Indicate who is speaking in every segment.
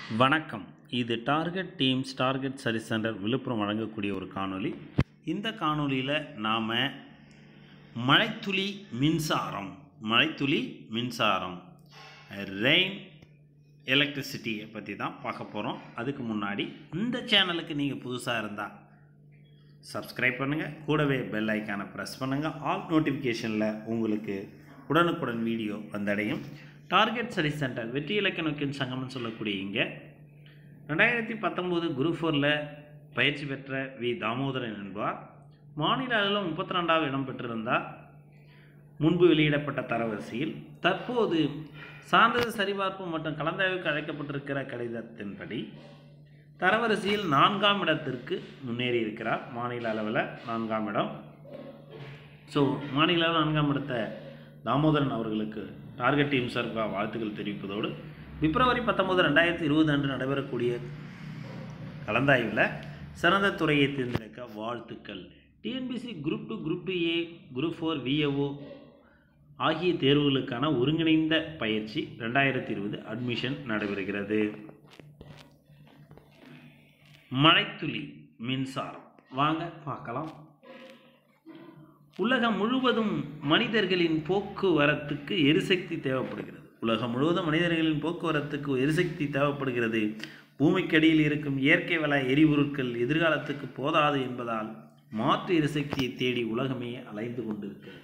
Speaker 1: வணக்கம் இது target teams target சரி சென்டர் விழுப்புரம் வழங்கக்கூடிய ஒரு காணொளி இந்த காணொளியில் நாம் மழைத்துளி மின்சாரம் மழைத்துளி மின்சாரம் ரெயின் எலக்ட்ரிசிட்டியை பற்றி தான் பார்க்க போகிறோம் அதுக்கு முன்னாடி இந்த சேனலுக்கு நீங்கள் புதுசாக இருந்தால் சப்ஸ்கிரைப் பண்ணுங்கள் கூடவே பெல் ஐக்கானை ப்ரெஸ் பண்ணுங்கள் ஆல் நோட்டிஃபிகேஷனில் உங்களுக்கு உடனுக்குடன் வீடியோ வந்தடையும் டார்கெட் ஸ்டடி சென்டர் வெற்றி இலக்க நோக்கின் சங்கம்னு சொல்லக்கூடிய இங்கே ரெண்டாயிரத்தி பத்தொம்போது குரூப் ஃபோரில் பயிற்சி பெற்ற வி தாமோதரன் என்பார் மாநில அளவில் முப்பத்தி ரெண்டாவது இடம் பெற்றிருந்தார் முன்பு வெளியிடப்பட்ட தரவரிசையில் தற்போது சான்றிதழ் சரிபார்ப்பு மற்றும் கலந்தாய்வுக்கு அழைக்கப்பட்டிருக்கிற கடிதத்தின்படி தரவரிசையில் நான்காம் இடத்திற்கு முன்னேறி இருக்கிறார் மாநில அளவில் நான்காம் இடம் ஸோ மாநில அளவில் நான்காம் இடத்த தாமோதரன் அவர்களுக்கு டார்கெட் டீம் சார்பாக வாழ்த்துக்கள் தெரிவிப்பதோடு பிப்ரவரி பத்தொம்போது ரெண்டாயிரத்தி இருபது அன்று நடைபெறக்கூடிய கலந்தாய்வில் சிறந்த துறையை தேர்ந்தெடுக்க வாழ்த்துக்கள் TNPSC group two group A group four VAO ஆகிய தேர்வுகளுக்கான ஒருங்கிணைந்த பயிற்சி ரெண்டாயிரத்தி இருபது அட்மிஷன் நடைபெறுகிறது மழைத்துளி மின்சாரம் வாங்க பார்க்கலாம் உலகம் முழுவதும் மனிதர்களின் போக்குவரத்துக்கு எரிசக்தி தேவைப்படுகிறது உலகம் முழுவதும் மனிதர்களின் போக்குவரத்துக்கு எரிசக்தி தேவைப்படுகிறது பூமிக்கடியில் இருக்கும் இயற்கை வள எரிபொருட்கள் எதிர்காலத்துக்கு போதாது என்பதால் மாற்று எரிசக்தியை தேடி உலகமே அலைந்து கொண்டிருக்கிறது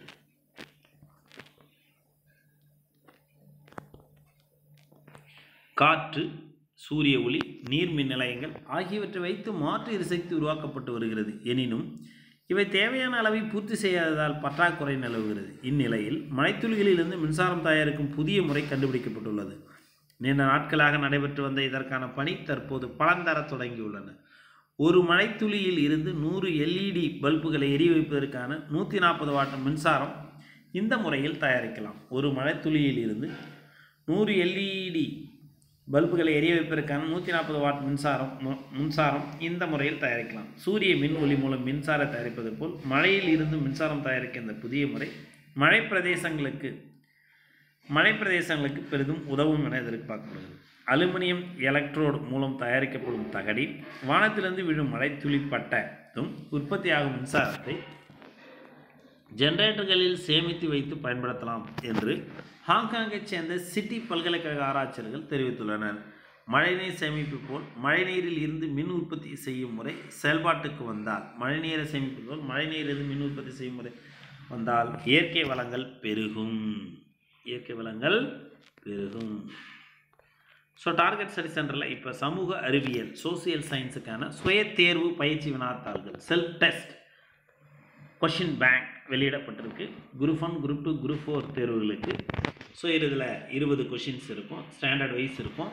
Speaker 1: காற்று சூரிய ஒளி நீர்மின் நிலையங்கள் ஆகியவற்றை வைத்து மாற்று எரிசக்தி உருவாக்கப்பட்டு வருகிறது எனினும் இவை தேவையான அளவை பூர்த்தி செய்யாததால் பற்றாக்குறை நிலவுகிறது இந்நிலையில் மழைத்துளிகளிலிருந்து மின்சாரம் தயாரிக்கும் புதிய முறை கண்டுபிடிக்கப்பட்டுள்ளது நீண்ட நாட்களாக நடைபெற்று வந்த இதற்கான பணி தற்போது பலன் தர தொடங்கியுள்ளன ஒரு மழைத்துளியில் இருந்து நூறு எல்இடி பல்புகளை எரிய வைப்பதற்கான நூற்றி நாற்பது வாட் மின்சாரம் இந்த முறையில் தயாரிக்கலாம் ஒரு மழைத்துளியில் இருந்து நூறு எல்இடி பல்புகளை எரிய வைப்பதற்கான நூற்றி நாற்பது வாட் மின்சாரம் மு- மின்சாரம் இந்த முறையில் தயாரிக்கலாம் சூரிய மின் ஒளி மூலம் மின்சாரம் தயாரிப்பது போல் மழையில் இருந்து மின்சாரம் தயாரிக்க இந்த புதிய முறை மழை பிரதேசங்களுக்கு மழை பிரதேசங்களுக்கு பெரிதும் உதவும் என எதிர்பார்க்கப்படுகிறது அலுமினியம் எலக்ட்ரோடு மூலம் தயாரிக்கப்படும் தகடில் வானத்திலிருந்து விழும் மழை துளிப்பட்டதும் உற்பத்தியாகும் மின்சாரத்தை ஜெனரேட்டர்களில் சேமித்து வைத்து பயன்படுத்தலாம் என்று ஹாங்காங்கைச் சேர்ந்த சிட்டி பல்கலைக்கழக ஆராய்ச்சியாளர்கள் தெரிவித்துள்ளனர் மழைநீர் சேமிப்பு போல் மழைநீரில் இருந்து மின் உற்பத்தி செய்யும் முறை செயல்பாட்டுக்கு வந்தால் மழைநீரை சேமிப்பு போல் மழைநீரிலிருந்து மின் உற்பத்தி செய்யும் முறை வந்தால் இயற்கை வளங்கள் பெருகும் இயற்கை வளங்கள் பெருகும் ஸோ டார்கெட் ஸ்டடி சென்டரில் இப்போ சமூக அறிவியல் சோசியல் சயின்ஸுக்கான சுய தேர்வு பயிற்சி வினாத்தாள்கள் செல்ஃப் டெஸ்ட் கொஷின் பேங்க் வெளியிடப்பட்டிருக்கு group one group two group four தேர்வுகளுக்கு ஸோ இதில் இருபது கொஷின்ஸ் இருக்கும் ஸ்டாண்டர்ட் வைஸ் இருக்கும்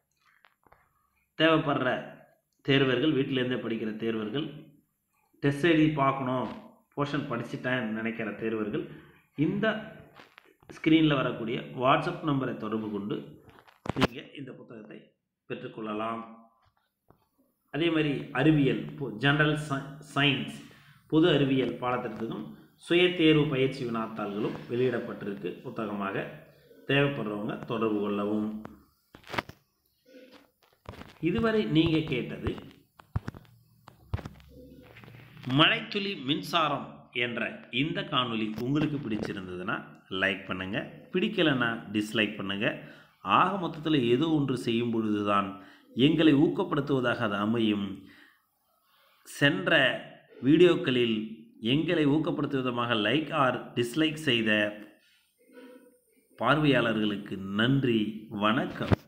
Speaker 1: தேவைப்படுற தேர்வர்கள் வீட்டிலேருந்தே படிக்கிற தேர்வர்கள் டெஸ்ட் எழுதி பார்க்கணும் போர்ஷன் படிச்சுட்டேன்னு நினைக்கிற தேர்வர்கள் இந்த ஸ்க்ரீனில் வரக்கூடிய வாட்ஸ்அப் நம்பரை தொடர்பு கொண்டு நீங்கள் இந்த புத்தகத்தை பெற்றுக்கொள்ளலாம் அதே மாதிரி அறிவியல் ஜெனரல் சயின்ஸ் பொது அறிவியல் பாடத்திட்டத்துக்கும் சுய தேர்வு பயிற்சி வினாத்தாள்களும் வெளியிடப்பட்டிருக்கு புத்தகமாக தேவைப்படுறவங்க தொடர்பு கொள்ளவும் இதுவரை நீங்கள் கேட்டது மழைத்துளி மின்சாரம் என்ற இந்த காணொளி உங்களுக்கு பிடிச்சிருந்ததுன்னா லைக் பண்ணுங்கள் பிடிக்கலைன்னா டிஸ்லைக் பண்ணுங்கள் ஆக மொத்தத்தில் ஏதோ ஒன்று செய்யும் பொழுதுதான் எங்களை ஊக்கப்படுத்துவதாக அது அமையும் சென்ற வீடியோக்களில் எங்களை ஊக்கப்படுத்தும் விதமாக லைக் ஆர் டிஸ்லைக் செய்த பார்வையாளர்களுக்கு நன்றி வணக்கம்